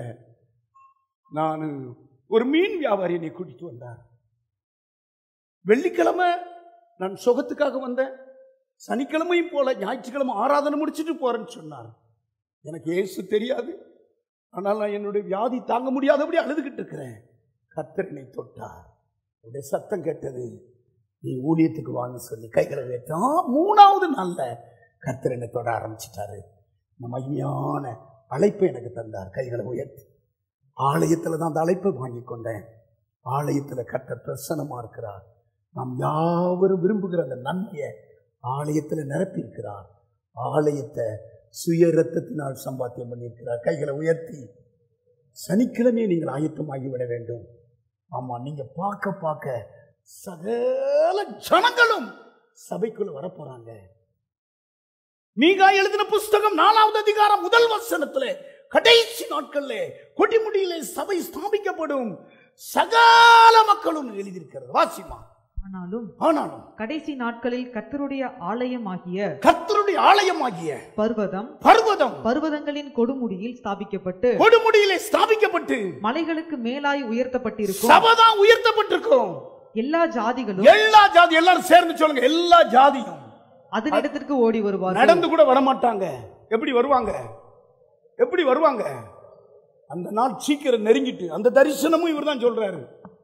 நான் ஒரு மீன் வியாபாரி என்னை கூட்டிட்டு வந்தார் வெள்ளிக்கிழமை நான் சுகத்துக்காக வந்தேன் சனிக்கிழமையும் போல ஞாயிற்றுக்கிழமை ஆராதனை முடிச்சுட்டு போறேன்னு சொன்னார் எனக்கு ஏசு தெரியாது ஆனால் நான் என்னுடைய வியாதி தாங்க முடியாதபடி அழுதுகிட்டு இருக்கிறேன் கர்த்தர் என்னை தொட்டார் அவருடைய சத்தம் கேட்டது நீ ஊழியத்துக்கு வான்னு சொல்லி கைகளை உயர்த்தா மூணாவது நாள்ல கர்த்தர் என்னை தொட ஆரம்பிச்சிட்டாரு இந்த மகிமையான அழைப்பை எனக்கு தந்தார் கைகளை உயர்த்தி ஆலயத்தில் தான் அந்த அழைப்பை வாங்கி கொண்டேன் ஆலயத்தில் கர்த்தர் பிரசன்னமா இருக்கிறார் நாம் யாவரும் விரும்புகிற அந்த நன்மையை ஆலயத்தில் நிரப்பி இருக்கிறார் ஆலயத்தை சுய ரத்தத்தினால் சம்பாத்தியம் பண்ணியிருக்கிறார் கைகளை உயர்த்தி சனிக்கிழமையை நீங்கள் ஆயத்தமாகி விட வேண்டும் ஆமா நீங்க பார்க்க பார்க்க சகல ஜனங்களும் சபைக்குள்ள வரப்போறாங்க மீகா எழுதின புஸ்தகம் நாலாவது அதிகாரம் முதல் வசனத்துல கடைசி நாட்கள்ல கொடிமுடியிலே சபை ஸ்தாபிக்கப்படும் சகல மக்களும் எழுதியிருக்கிறது வாசிமா ஆனாலும் ஆனாலும் கடைசி நாட்களில் கர்த்தருடைய ஆலயமாகிய கர்த்தருடைய ஆலயமாகிய பர்வதம் பர்வதம் பர்வதங்களின் கொடுமுடியில் ஸ்தாபிக்கப்பட்டு கொடுமுடியிலே ஸ்தாபிக்கப்பட்டு மலைகளுக்கு மேலாய் உயர்த்தப்பட்டிருக்கும் சபைதான் உயர்த்தப்பட்டிருக்கும் எல்லா ஜாதிகளும் எல்லா ஜாதி எல்லாரும் சேர்ந்து சொல்லுங்க எல்லா ஜாதியும் அதனிடத்திற்கு ஓடி வருவார்கள் நடந்து கூட வரமாட்டாங்க எப்படி வருவாங்க எப்படி வருவாங்க அந்த நாள் சீக்கிரம் நெருங்கிட்டு அந்த தரிசனமும் இவர் தான் சொல்றாரு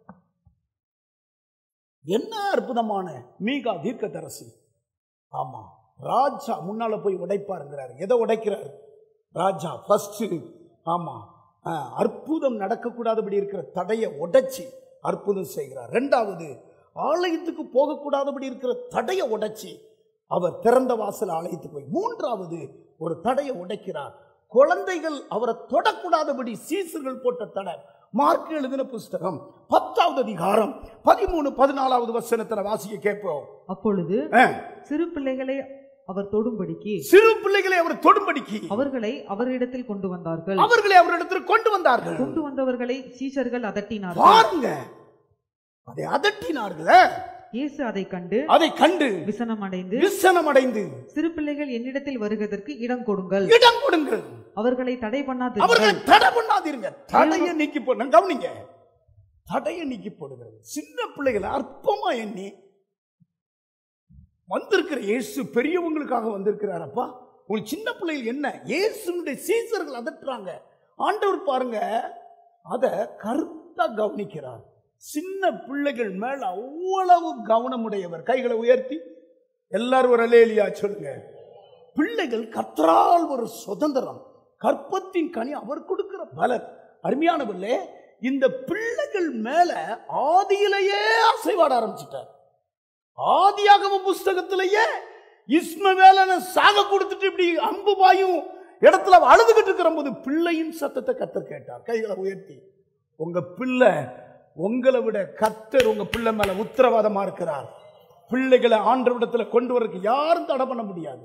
என்ன அற்புதமான மீகா தீர்க்கதரசி ஆமா ராஜா முன்னால போய் உடைப்பாருங்கிறாரு எதை உடைக்கிறாரு ராஜா ஃபர்ஸ்ட் ஆமா ஆ, அற்புதம் நடக்கக்கூடாதபடி இருக்கிற தடையை உடைச்சி அற்புதம் செய்கிறார் ரெண்டாவது ஆலயத்துக்கு போகக்கூடாதபடி இருக்கிற தடையை உடைச்சி அவர் திறந்த வாசல் ஆலயத்துக்கு போய் மூன்றாவது ஒரு தடையை உடைக்கிறார் குழந்தைகள் அவரை தொடக்கூடாதபடி சீசர்கள் போட்ட தடை மார்க் எழுதின புஸ்தகம் பத்தாவது அதிகாரம் பதிமூணு பதினாலாவது வசனத்துல வாசிக்க கேட்போம் அப்பொழுது ஆ, சிறு பிள்ளைகளை அவர் தொடும்படிக்கு சிறு பிள்ளைகளை அவர் தொடும்படிக்கு அவர்களை அவரிடத்தில் கொண்டு வந்தார்கள் அவர்களை அவரிடத்தில் கொண்டு வந்தார்கள் கொண்டு வந்தவர்களை சீஷர்கள் அதட்டினார்கள் பாருங்க அதை அதட்டினார்கள் இயேசு அதை கண்டு அதை கண்டு விசனம் அடைந்து விசனம் அடைந்து சிறு பிள்ளைகள் என்னிடத்தில் வருவதற்கு இடம் கொடுங்கள் இடம் கொடுங்கள் அவர்களை தடை பண்ணாது அவர்களை தடை பண்ணாதீருங்க தடையை நீக்கி போடு கவனிங்க தடையை நீக்கி போடுகிறது சின்ன பிள்ளைகளை அற்பமா எண்ணி வந்திருக்கிற இயேசு பெரியவங்களுக்காக வந்திருக்கிறாரப்பா உங்களுக்கு சின்ன பிள்ளைகள் என்ன இயேசுனுடைய சீசர்கள் அதட்டுறாங்க ஆண்டவர் பாருங்க அதை கருத்தா கவனிக்கிறார் சின்ன பிள்ளைகள் மேல அவ்வளவு கவனமுடையவர் கைகளை உயர்த்தி எல்லாரும் ஒரு அலேலியா சொல்லுங்க பிள்ளைகள் கர்த்தரால் ஒரு சுதந்திரம் கற்பத்தின் கனி அவர் கொடுக்கிற பலன் அருமையானவர்களே இந்த பிள்ளைகள் மேல ஆதியிலேயே அசைவாட ஆரம்பிச்சிட்டார் ஆதியாகம புஸ்தகத்திலேயே இஸ்மவேலனை சாக கொடுத்துட்டு இப்படி அம்பு பாயும் இடத்துல அவ அழுதுகிட்டு இருக்கிற போது பிள்ளையின் சத்தத்தை கத்தர் கேட்டார் கைகளை உயர்த்தி உங்க பிள்ளை உங்களை விட கத்தர் உங்க பிள்ளை மேல உத்தரவாதமா இருக்கிறார் பிள்ளைகளை ஆண்டவரிடத்துல கொண்டு வரதுக்கு யாரும் தடை பண்ண முடியாது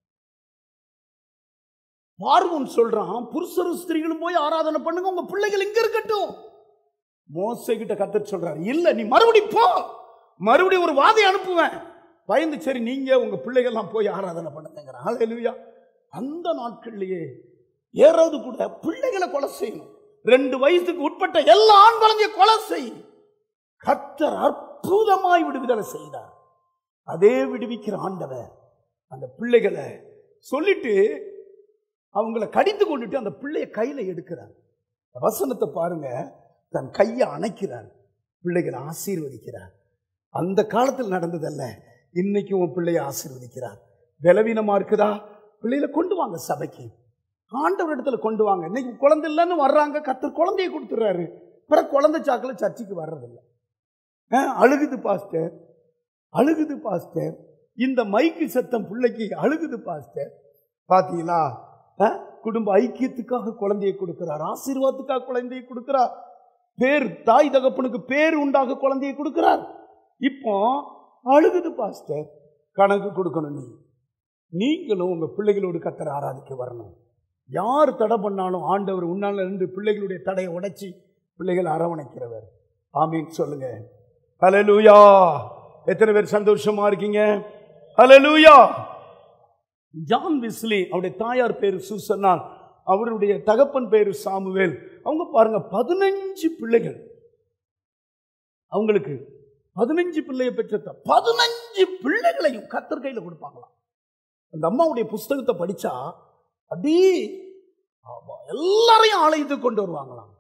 பார்வன் சொல்றான் புருஷரும் ஸ்திரீகளும் போய் ஆராதனை பண்ணுங்க உங்க பிள்ளைகள் இங்க இருக்கட்டும் மோசை கிட்ட கத்தர் சொல்றாரு இல்ல நீ மறுபடி போ மறுபடியும் ஒரு வாதை அனுப்புவேன் பயந்து சரி நீங்க உங்க பிள்ளைகள்லாம் போய் ஆராதனை பண்ணுங்கிறான் ஹalleluya அந்த நாட்கள்லயே ஏறாவது கூட பிள்ளைகளை கொலை செய்யணும் ரெண்டு வயசுக்கு உட்பட்ட எல்லா ஆண் குழந்தைய கொலை செய்யும் கத்தர் அற்புதமாய் விடுவிதலை செய்தார் அதே விடுவிக்கிற ஆண்டவர் அந்த பிள்ளைகளை சொல்லிட்டு அவங்கள கடித்து கொண்டுட்டு அந்த பிள்ளைய கையில எடுக்கிறார் இந்த வசனத்தை பாருங்க தன் கையை அணைக்கிறார் பிள்ளைகளை ஆசீர்வதிக்கிறார் அந்த காலத்தில் நடந்ததல்ல இன்னைக்கு உன் பிள்ளையை ஆசீர்வதிக்கிறார் பலவீனமா இருக்குதா பிள்ளைகளை கொண்டு வாங்க சபைக்கு ஆண்டவர் இடத்துல கொண்டு வாங்க இன்னைக்கு குழந்தை இல்லைன்னு வர்றாங்க கத்தர் குழந்தைய கொடுத்துட்றாரு பிறகு குழந்தை சாக்கில் சர்ச்சைக்கு வர்றதில்லை ஆ, அழுகுது பாஸ்டர் அழுகுது பாஸ்டர் இந்த மைக்கு சத்தம் பிள்ளைக்கு அழுகுது பாஸ்டர் பாத்தீங்களா ஆ? குடும்ப ஐக்கியத்துக்காக குழந்தையை கொடுக்கிறார் ஆசீர்வாதத்துக்காக குழந்தையை கொடுக்கிறார் பேர் தாய் தகப்பனுக்கு பேர் உண்டாக குழந்தையை கொடுக்கிறார் இப்போ அழுகுது பாஸ்டர் கணக்கு கொடுக்கணும் நீ நீங்களும் உங்க பிள்ளைகளோடு கத்தரை ஆராதிக்க வரணும் யார் தடை பண்ணாலும் ஆண்டவர் உன்னால இருந்து பிள்ளைகளுடைய தடையை உடைச்சி பிள்ளைகளை அரவணைக்கிறவர் ஆமீன் சொல்லுங்க ஹalleluya எத்தனை பேர் சந்தோஷமா இருக்கீங்க ஹalleluya ஜான் விஸ்லி அவருடைய தாயார் பேரு சூசன்னான் அவருடைய தகப்பன் பேரு சாமுவேல் அவங்க பாருங்க பதினஞ்சு பிள்ளைகள் அவங்களுக்கு பதினஞ்சு பிள்ளையை பெற்ற த- பதினஞ்சு பிள்ளைகளையும் கத்தர் கையில கொடுப்பாங்களாம் அந்த அம்மாவுடைய புஸ்தகத்தை படிச்சா அப்படி ஆமா, எல்லாரையும் ஆலயத்துக்கு கொண்டு வருவாங்களாம்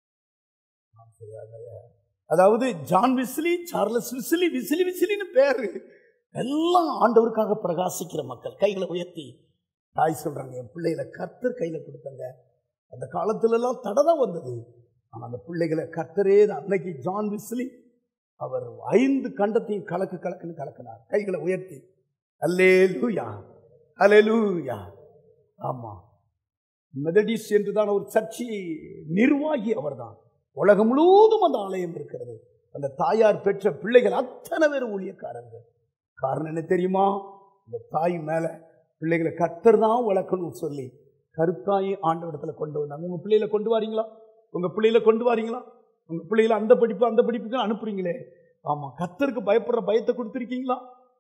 அதாவது John Wesley Charles Wesley Wesley விசிலின்னு பேரு எல்லாம் ஆண்டவருக்காக பிரகாசிக்கிற மக்கள் கைகளை உயர்த்தி தாய் சொல்றாங்க என் பிள்ளைகளை கத்தர் கையில கொடுத்தாங்க அந்த காலத்துல எல்லாம் தடை தான் வந்தது ஆனா அந்த பிள்ளைகளை கத்தரே தான் அன்னைக்கு ஜான் விஸ்லி அவர் ஐந்து கண்டத்தையும் கலக்கு கலக்குன்னு கலக்கினார் கைகளை உயர்த்தி அல்லே லூயா அல்லே லூயா ஆமா மெதடிஸ் என்றுதான் ஒரு சர்ச்சி நிர்வாகி அவர்தான் உலகம் முழுவதும் அந்த ஆலயம் இருக்கிறது அந்த தாயார் பெற்ற பிள்ளைகள் அத்தனை பேர் ஊழியக்காரர்கள் காரணம் என்ன தெரியுமா இந்த தாய் மேல பிள்ளைகளை கத்தர் தான் வளர்க்கணும்னு சொல்லி கருத்தாயி ஆண்டவரத்துல கொண்டு வந்தாங்க உங்க பிள்ளைகளை கொண்டு வாரீங்களா உங்க பிள்ளைகளை கொண்டு வாரீங்களா உங்க பிள்ளைகளை அந்த படிப்பு அந்த படிப்புக்கு அனுப்புறீங்களே ஆமா கத்தருக்கு பயப்படுற பயத்தை கொடுத்துருக்கீங்களா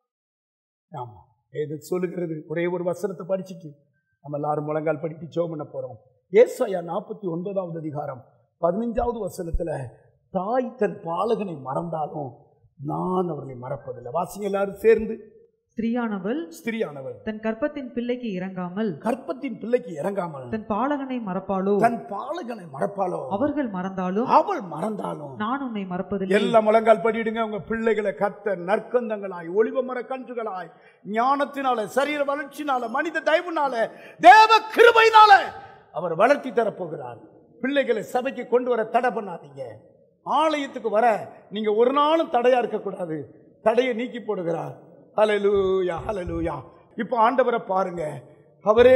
ஆமா எது சொல்லுகிறது ஒரே ஒரு வசனத்தை படிச்சுட்டு நம்ம எல்லாரும் முழங்கால் படித்து ஜெபம் பண்ண போறோம் ஏசாயா நாற்பத்தி ஒன்பதாவது அதிகாரம் பதினஞ்சாவது வசனத்துல தாய் தன் பாலகனை மறந்தாலும் நான் அவர்களை மறப்பதில்லை வாசிங்க எல்லாரும் சேர்ந்து ஸ்திரியானவள் ஸ்திரியானவள் தன் கற்பத்தின் பிள்ளைக்கு இறங்காமல் கற்பத்தின் பிள்ளைக்கு இறங்காமல் தன் பாலகனை மறப்பாளோ தன் பாலகனை மறப்பாளோ அவர்கள் மறந்தாலும் அவள் மறந்தாலும் நான் உன்னை மறப்பதில்லை எல்லா முழங்கால் படிடுங்க உங்க பிள்ளைகளை கத்த நற்கந்தங்களாய் ஒளிவ மர கன்றுகளாய் ஞானத்தினால சரீர வளர்ச்சினால மனித தயவுனால தேவ கிருபையினால அவர் வளர்த்தி தரப்போகிறார் பிள்ளைகளை சபைக்கு கொண்டு வர தடை பண்ணாதீங்க ஆலயத்துக்கு வர நீங்க ஒரு நாளும் தடையா இருக்கக்கூடாது தடையை நீக்கி போடுகிறார் ஹalleluya ஹalleluya இப்போ ஆண்டவரை பாருங்க அவரே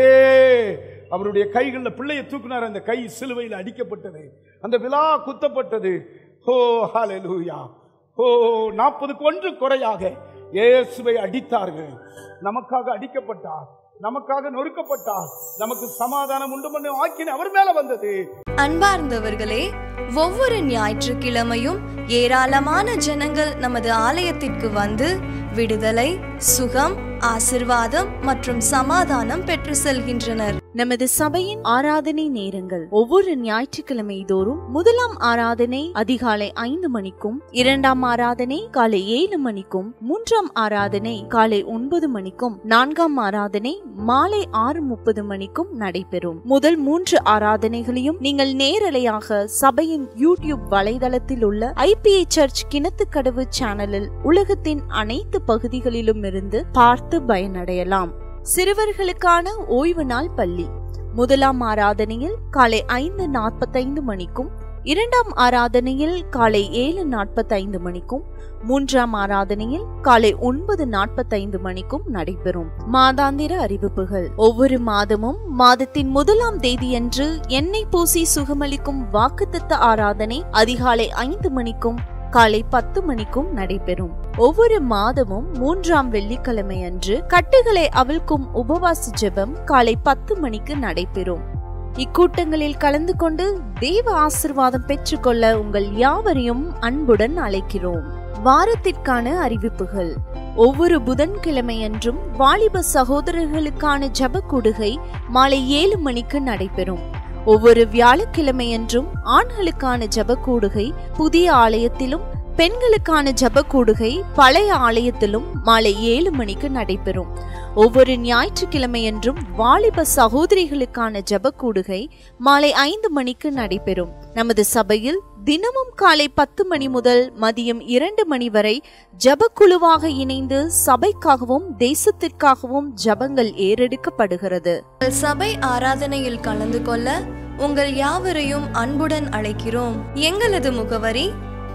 அவருடைய கைகளில் பிள்ளையை தூக்குனார் அந்த கை சிலுவையில் அடிக்கப்பட்டது அந்த விழா குத்தப்பட்டது ஓ ஹalleluya ஓ நாற்பதுக்கு ஒன்று குறையாக இயேசுவை அடித்தார்கள் நமக்காக அடிக்கப்பட்டார் நமக்காக நொறுக்கப்பட்டார் நமக்கு சமாதானம் உண்டு பண்ண ஆக்கின அவர் மேல வந்தது அன்பார்ந்தவர்களே ஒவ்வொரு ஞாயிற்றுக்கிழமையும் ஏராளமான ஜனங்கள் நமது ஆலயத்திற்கு வந்து விடுதலை சுகம் ஆசிர்வாதம் மற்றும் சமாதானம் பெற்று செல்கின்றனர் நமது சபையின் ஆராதனை நேரங்கள் ஒவ்வொரு ஞாயிற்றுக்கிழமை தோறும் முதலாம் ஆராதனை அதிகாலை ஐந்து மணிக்கும் இரண்டாம் ஆராதனை காலை ஏழு மணிக்கும் மூன்றாம் ஆராதனை காலை ஒன்பது மணிக்கும் நான்காம் ஆராதனை மாலை ஆறு முப்பது மணிக்கும் நடைபெறும் முதல் மூன்று ஆராதனைகளையும் நீங்கள் நேரலையாக சபையின் யூடியூப் வலைதளத்தில் உள்ள ஐபிஐ சர்ச் கிணத்துக்கடவு சேனலில் உலகத்தின் அனைத்து பகுதிகளிலும் இருந்து பார்த்து பயனடையலாம் சிறுவர்களுக்கான ஓய்வு நாள் பள்ளி முதலாம் ஆராதனையில் காலை ஐந்து நாற்பத்தைந்து மணிக்கும் இரண்டாம் ஆராதனையில் காலை ஏழு நாற்பத்தைந்து மணிக்கும் மூன்றாம் ஆராதனையில் காலை ஒன்பது நாற்பத்தைந்து மணிக்கும் நடைபெறும் மாதாந்திர அறிவிப்புகள் ஒவ்வொரு மாதமும் மாதத்தின் முதலாம் தேதியன்று எண்ணெய் பூசி சுகமளிக்கும் வாக்குத்தத்த ஆராதனை அதிகாலை ஐந்து மணிக்கும் காலை பத்து மணிக்கும் நடைபெறும் ஒவ்வொரு மாதமும் மூன்றாம் வெள்ளிக்கிழமை அன்று கட்டுகளை அவிழ்க்கும் உபவாச ஜெபம் காலை பத்து மணிக்கு நடைபெறும் இக்கூட்டங்களில் கலந்து கொண்டு தெய்வ ஆசிர்வாதம் பெற்றுக்கொள்ள உங்கள் யாவரையும் அன்புடன் அழைக்கிறோம் வாரத்திற்கான அறிவிப்புகள் ஒவ்வொரு புதன்கிழமையன்றும் வாலிப சகோதரர்களுக்கான ஜப கூடுகை மாலை ஏழு மணிக்கு நடைபெறும் ஒவ்வொரு வியாழக்கிழமையன்றும் ஆண்களுக்கான ஜப கூடுகை புதிய ஆலயத்திலும் பெண்களுக்கான ஜப கூடுகை பழைய ஆலயத்திலும் மாலை ஏழு மணிக்கு நடைபெறும் ஒவ்வொரு ஞாயிற்றுக்கிழமையன்றும் வாலிப சகோதரிகளுக்கான ஜப கூடுகை மாலை ஐந்து மணிக்கு நடைபெறும் நமது சபையில் தினமும் காலை பத்து மணி முதல் மதியம் இரண்டு மணி வரை ஜபக்குழுவாக இணைந்து சபைக்காகவும் தேசத்திற்காகவும் ஜபங்கள் ஏறெடுக்கப்படுகிறது உங்கள் சபை ஆராதனையில் கலந்து கொள்ள உங்கள் யாவரையும் அன்புடன் அழைக்கிறோம் எங்களது முகவரி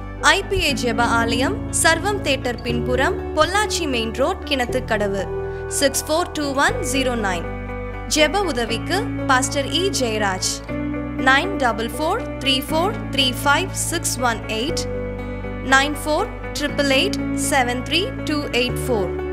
ஐபிஏ ஜெப ஆலயம் சர்வம் தேட்டர் பின்புறம் Pollachi main road Kinathukadavu six four two one zero nine ஜெப உதவிக்கு pastor E Jeyaraj nine double four three four three five six one eight nine four triple eight seven three two eight four